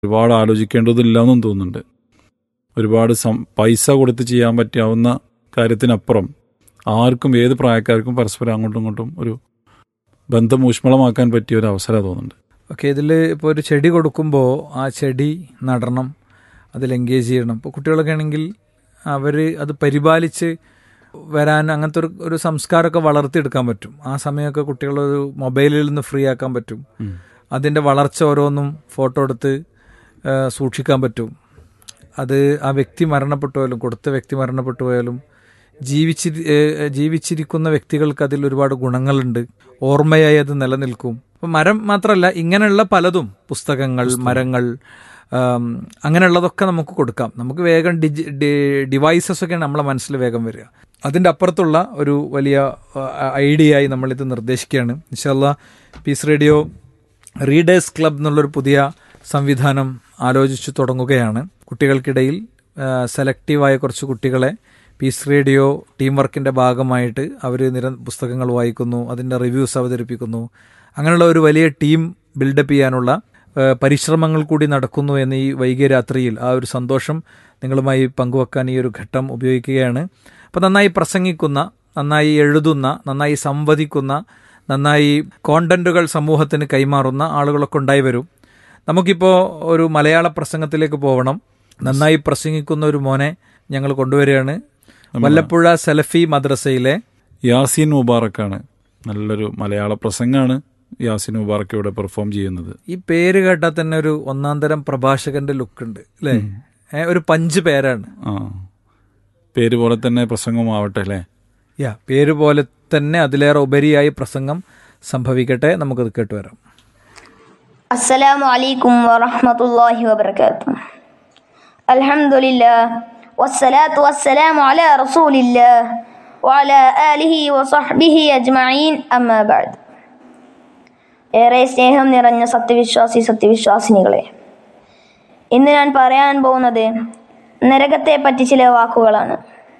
ഒരുപാട് ആലോചിക്കേണ്ടതില്ലെന്നും തോന്നുന്നുണ്ട് ഒരുപാട് സം പൈസ കൊടുത്ത് ചെയ്യാൻ പറ്റാവുന്ന കാര്യത്തിനപ്പുറം ആർക്കും ഏത് പ്രായക്കാർക്കും പരസ്പരം അങ്ങോട്ടും ഇങ്ങോട്ടും ഒരു ബന്ധം ഊഷ്മളമാക്കാൻ പറ്റിയ ഒരു അവസരം തോന്നുന്നുണ്ട് ഓക്കെ ഇതിൽ ഇപ്പോൾ ഒരു ചെടി കൊടുക്കുമ്പോൾ ആ ചെടി നടണം അതിൽ എൻഗേജ് ചെയ്യണം ഇപ്പോൾ കുട്ടികളൊക്കെ ആണെങ്കിൽ അവർ അത് പരിപാലിച്ച് വരാൻ അങ്ങനത്തെ ഒരു ഒരു സംസ്കാരമൊക്കെ വളർത്തിയെടുക്കാൻ പറ്റും ആ സമയമൊക്കെ കുട്ടികളൊരു മൊബൈലിൽ നിന്ന് ഫ്രീ ആക്കാൻ പറ്റും അതിൻ്റെ വളർച്ച ഓരോന്നും ഫോട്ടോ എടുത്ത് ആ, സൂക്ഷിക്കാൻ പറ്റും അത് ആ വ്യക്തി മരണപ്പെട്ടു പോയാലും കൊടുത്ത വ്യക്തി മരണപ്പെട്ടു പോയാലും ജീവിച്ചിരി ഏ, ജീവിച്ചിരിക്കുന്ന വ്യക്തികൾക്ക് അതിൽ ഒരുപാട് ഗുണങ്ങളുണ്ട് ഓർമ്മയായി അത് നിലനിൽക്കും അപ്പം മരം മാത്രമല്ല ഇങ്ങനെയുള്ള പലതും പുസ്തകങ്ങൾ മരങ്ങൾ ആം, അങ്ങനെയുള്ളതൊക്കെ നമുക്ക് കൊടുക്കാം നമുക്ക് വേഗം ഡിജി ഡിവൈസസ് ഒക്കെയാണ് നമ്മളെ മനസ്സിൽ വേഗം വരിക അതിൻ്റെ അപ്പുറത്തുള്ള ഒരു വലിയ ഐഡിയ ആയി നമ്മളിത് നിർദ്ദേശിക്കുകയാണ് ഇൻഷാല്ല പീസ് റേഡിയോ റീഡേഴ്സ് ക്ലബ് എന്നുള്ളൊരു പുതിയ സംവിധാനം ആലോചിച്ചു തുടങ്ങുകയാണ് കുട്ടികൾക്കിടയിൽ ആ, സെലക്റ്റീവായ കുറച്ച് കുട്ടികളെ പീസ് റേഡിയോ ടീം വർക്കിൻ്റെ ഭാഗമായിട്ട് അവർ നിര പുസ്തകങ്ങൾ വായിക്കുന്നു അതിൻ്റെ റിവ്യൂസ് അവതരിപ്പിക്കുന്നു അങ്ങനെയുള്ള ഒരു വലിയ ടീം ബിൽഡപ്പ് ചെയ്യാനുള്ള ആ, പരിശ്രമങ്ങൾ കൂടി നടക്കുന്നു എന്ന് ഈ വൈകിയ രാത്രിയിൽ ആ ഒരു സന്തോഷം നിങ്ങളുമായി പങ്കുവെക്കാൻ ഈ ഒരു ഘട്ടം ഉപയോഗിക്കുകയാണ് അപ്പോൾ നന്നായി പ്രസംഗിക്കുന്ന നന്നായി എഴുതുന്ന നന്നായി സംവദിക്കുന്ന നന്നായി കോണ്ടന്റുകൾ സമൂഹത്തിന് കൈമാറുന്ന ആളുകളൊക്കെ ഉണ്ടായി വരും നമുക്കിപ്പോൾ ഒരു മലയാള പ്രസംഗത്തിലേക്ക് പോകണം നന്നായി പ്രസംഗിക്കുന്ന ഒരു മോനെ ഞങ്ങൾ കൊണ്ടുവരികയാണ് വല്ലപ്പുഴ സലഫി മദ്രസയിലെ യാസീൻ മുബാറക്കാണ് നല്ലൊരു മലയാള പ്രസംഗമാണ് യാസീൻ മുബാറക്ക് ഇവിടെ പെർഫോം ചെയ്യുന്നത് ഈ പേര് കേട്ടാൽ തന്നെ ഒരു ഒന്നാം തരം പ്രഭാഷകന്റെ ലുക്ക് ഉണ്ട് അല്ലേ ഏ, ഒരു പഞ്ച് പേരാണ് ആ പേര് പോലെ തന്നെ പ്രസംഗമാവട്ടെ അല്ലേ യാ പേര് പോലെ തന്നെ അതിലേറെ ഉപരിയായി പ്രസംഗം സംഭവിക്കട്ടെ നമുക്കത് കേട്ടുവരാം السلام عليكم ورحمة الله وبركاته الحمد لله والصلاة والسلام على رسول الله وعلى آله وصحبه أجمعين أما بعد ഏറെ സ്നേഹം നിറഞ്ഞ സത്യവിശ്വാസി സത്യവിശ്വാസിനികളെ ഇന്ന് ഞാൻ പറയാൻ പോകുന്നത് നരകത്തെ പറ്റി ചില വാക്കുകളാണ്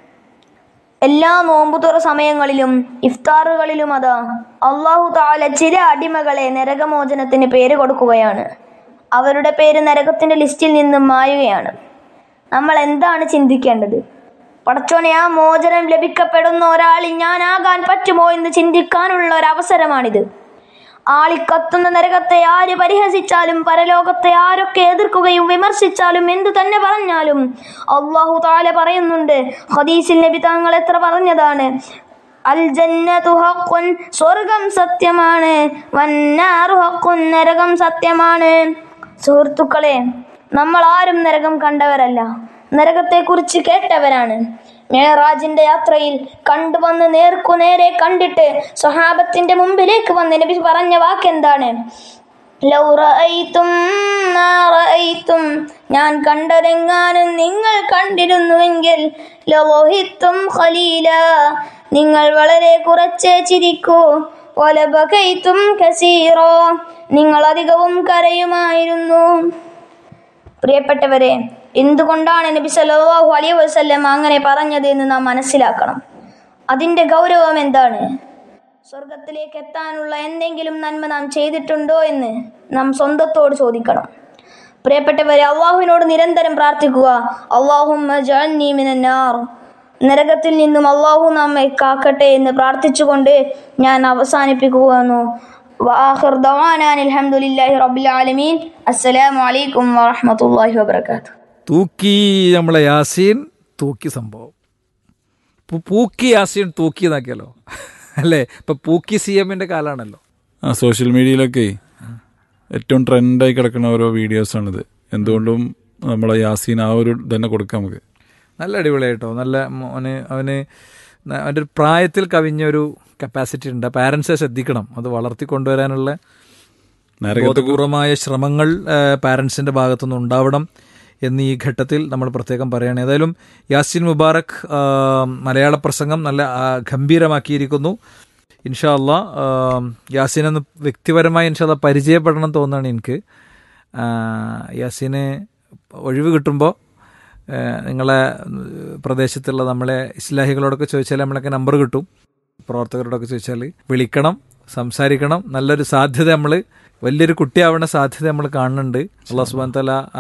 എല്ലാ നോമ്പുതുറ സമയങ്ങളിലും ഇഫ്താറുകളിലും അതാ അള്ളാഹു താല ചില അടിമകളെ നരകമോചനത്തിന് പേര് കൊടുക്കുകയാണ് അവരുടെ പേര് നരകത്തിന്റെ ലിസ്റ്റിൽ നിന്നും മായുകയാണ് നമ്മൾ എന്താണ് ചിന്തിക്കേണ്ടത് പടച്ചോനെ ആ മോചനം ലഭിക്കപ്പെടുന്ന ഒരാളിൽ ഞാനാകാൻ പറ്റുമോ എന്ന് ചിന്തിക്കാനുള്ള ഒരു അവസരമാണിത് ആളിക്കത്തുന്ന നരകത്തെ ആര് പരിഹസിച്ചാലും പരലോകത്തെ ആരൊക്കെ എതിർക്കുകയും വിമർശിച്ചാലും എന്തു തന്നെ പറഞ്ഞാലും അള്ളാഹു താല പറയുന്നുണ്ട് ഹദീസിൽ നബി താങ്കൾ എത്ര പറഞ്ഞതാണ് അൽ ജന്നതു ഹഖുൻ സ്വർഗം സത്യമാണ് വന്നാറു ഹഖുൻ നരകം സത്യമാണ് സുഹൃത്തുക്കളെ നമ്മൾ ആരും നരകം കണ്ടവരല്ല നരകത്തെക്കുറിച്ച് കേട്ടവരാണ് മേറാജിന്റെ യാത്രയിൽ കണ്ടുവന്ന് നേർക്കു നേരെ കണ്ടിട്ട് സ്വഹാബത്തിന്റെ മുമ്പിലേക്ക് വന്ന് നബി പറഞ്ഞ വാക്കെന്താണ് ലൗ റഅയ്തും മാ റഅയ്തും ഞാൻ കണ്ടതെങ്ങാനും നിങ്ങൾ കണ്ടിരുന്നുവെങ്കിൽ ലവഹിത്തും ഖലീല നിങ്ങൾ വളരെ കുറച്ചേ ചിരിക്കൂ വലബകൈത്തും കസീറോ നിങ്ങൾ അധികവും കരയുമായിരുന്നു പ്രിയപ്പെട്ടവരെ എന്തുകൊണ്ടാണ് നബി സല്ലല്ലാഹു അലൈഹി വസല്ലം അങ്ങനെ പറഞ്ഞത് എന്ന് നാം മനസ്സിലാക്കണം അതിന്റെ ഗൗരവം എന്താണ് സ്വർഗത്തിലേക്ക് എത്താനുള്ള എന്തെങ്കിലും നന്മ നാം ചെയ്തിട്ടുണ്ടോ എന്ന് നാം സ്വന്തത്തോട് ചോദിക്കണം പ്രിയപ്പെട്ടവരെ അള്ളാഹുവിനോട് നിരന്തരം പ്രാർത്ഥിക്കുക അള്ളാഹും നരകത്തിൽ നിന്നും അള്ളാഹു നമ്മെ കാക്കട്ടെ എന്ന് പ്രാർത്ഥിച്ചുകൊണ്ട് ഞാൻ അവസാനിപ്പിക്കുന്നു وآخر دعوانا أن الحمد لله رب العالمين السلام عليكم ورحمة الله وبركاته തൂക്കി നമ്മളെ യാസീൻ തൂക്കി സംഭവം പൂ- പൂക്കി യാസീൻ തൂക്കി എന്നാക്കിയല്ലോ അല്ലേ ഇപ്പൊ പൂക്കി സി എമ്മിന്റെ കാലാണല്ലോ ആ സോഷ്യൽ മീഡിയയിലൊക്കെ ഏറ്റവും ട്രെൻഡായി കിടക്കുന്ന ഓരോ വീഡിയോസാണിത് എന്തുകൊണ്ടും നമ്മളെ യാസീൻ ആ ഒരു തന്നെ കൊടുക്കാം നമുക്ക് നല്ല അടിപൊളിയായിട്ടോ നല്ല മോന് അവന് ന- അവൻ്റെ ഒരു പ്രായത്തിൽ കവിഞ്ഞൊരു കപ്പാസിറ്റി ഉണ്ട് പാരൻസെ ശ്രദ്ധിക്കണം അത് വളർത്തിക്കൊണ്ടുവരാനുള്ള നരകത്തെ ബോധപൂർവമായ ശ്രമങ്ങൾ പാരൻസിന്റെ ഭാഗത്തുനിന്ന് ഉണ്ടാവണം എന്ന് ഈ ഘട്ടത്തിൽ നമ്മൾ പ്രത്യേകം പറയുകയാണ് ഏതായാലും യാസിൻ മുബാറക് ആ, മലയാള പ്രസംഗം നല്ല ആ, ഗംഭീരമാക്കിയിരിക്കുന്നു ഇൻഷാ അല്ലാ ആ, യാസിൻ എന്ന് വ്യക്തിപരമായി ഇൻഷാ അല്ലാ പരിചയപ്പെടണം തോന്നുകയാണ് എനിക്ക് ആ, യാസിന് ഒഴിവ് കിട്ടുമ്പോൾ നിങ്ങളെ പ്രദേശത്തുള്ള നമ്മളെ ഇസ്ലാഹികളോടൊക്കെ ചോദിച്ചാൽ നമ്മളൊക്കെ നമ്പർ കിട്ടും പ്രവർത്തകരോടൊക്കെ ചോദിച്ചാൽ വിളിക്കണം സംസാരിക്കണം നല്ലൊരു സാധ്യത നമ്മൾ വലിയൊരു കുട്ടിയാവേണ്ട സാധ്യത നമ്മൾ കാണുന്നുണ്ട് അള്ളാഹു സുബാൻ തല